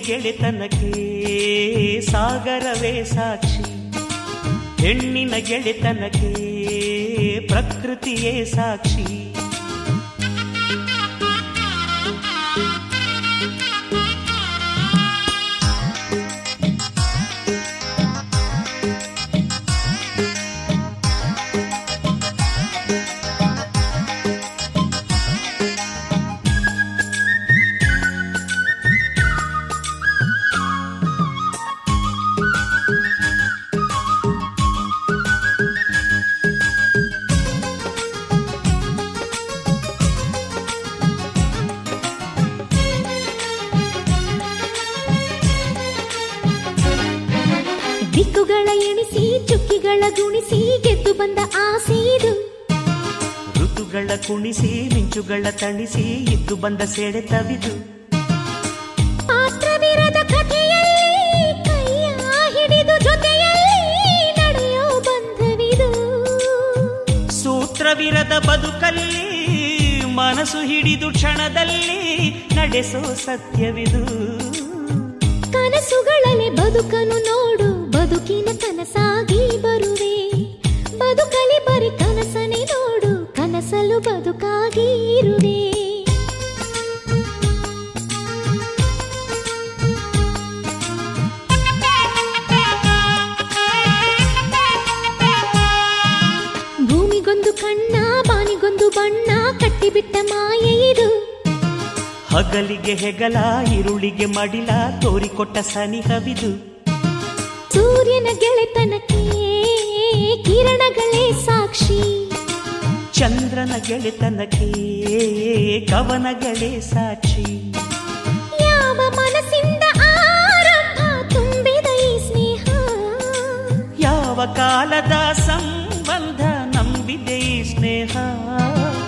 ಗೆಳೆತನಕ್ಕೆ ಸಾಗರವೇ ಸಾಕ್ಷಿ ಹೆಣ್ಣಿನ ಗೆಳೆತನಕ್ಕೆ ಪ್ರಕೃತಿಯೇ ಸಾಕ್ಷಿ ದಿಕ್ಕುಗಳ ಎಣಿಸಿ ಚುಕ್ಕಿಗಳ ಗುಣಿಸಿ ಗೆದ್ದು ಬಂದ ಆಸೆ ಇದು ಋತುಗಳ ಕುಣಿಸಿ ಮಿಂಚುಗಳ ತಣಿಸಿ ಇದ್ದು ಬಂದ ಸೆಳೆತವಿದು ಪಾತ್ರವಿರದ ಕಥೆಯಲ್ಲಿ ಕೈಯ ಹಿಡಿದು ಜೊತೆಯಲ್ಲಿ ನಡೆಯೋ ಬಂಧವಿದು ಸೂತ್ರವಿರದ ಬದುಕಲ್ಲಿ ಮನಸ್ಸು ಹಿಡಿದು ಕ್ಷಣದಲ್ಲಿ ನಡೆಸೋ ಸತ್ಯವಿದು ಕನಸುಗಳಲ್ಲಿ ಬದುಕನು ನೋಡು ಬದುಕಿನ ಕನಸಾಗಿ ಬರುವೆ ಬದುಕಲಿ ಬರಿ ಕನಸನೆ ನೋಡು ಕನಸಲು ಬದುಕಾಗಿ ಇರುವೆ ಭೂಮಿಗೊಂದು ಕಣ್ಣ ಬಾನಿಗೊಂದು ಬಣ್ಣ ಕಟ್ಟಿಬಿಟ್ಟ ಮಾಯೆ ಇದು ಹಗಲಿಗೆ ಹೆಗಲ ಇರುಳಿಗೆ ಮಡಿಲ ತೋರಿಕೊಟ್ಟ ಸನಿಹವಿದು ಸೂರ್ಯನ ಗೆಳೆತನಕ್ಕೆ ಕಿರಣಗಳೇ ಸಾಕ್ಷಿ ಚಂದ್ರನ ಗೆಳೆತನಕ್ಕೆ ಕವನಗಳೇ ಸಾಕ್ಷಿ ಯಾವ ಮನಸ್ಸಿಂದ ಆರಂಭ ತುಂಬಿದ ಈ ಸ್ನೇಹ ಯಾವ ಕಾಲದ ಸಂಬಂಧ ನಂಬಿದೆ ಈ ಸ್ನೇಹ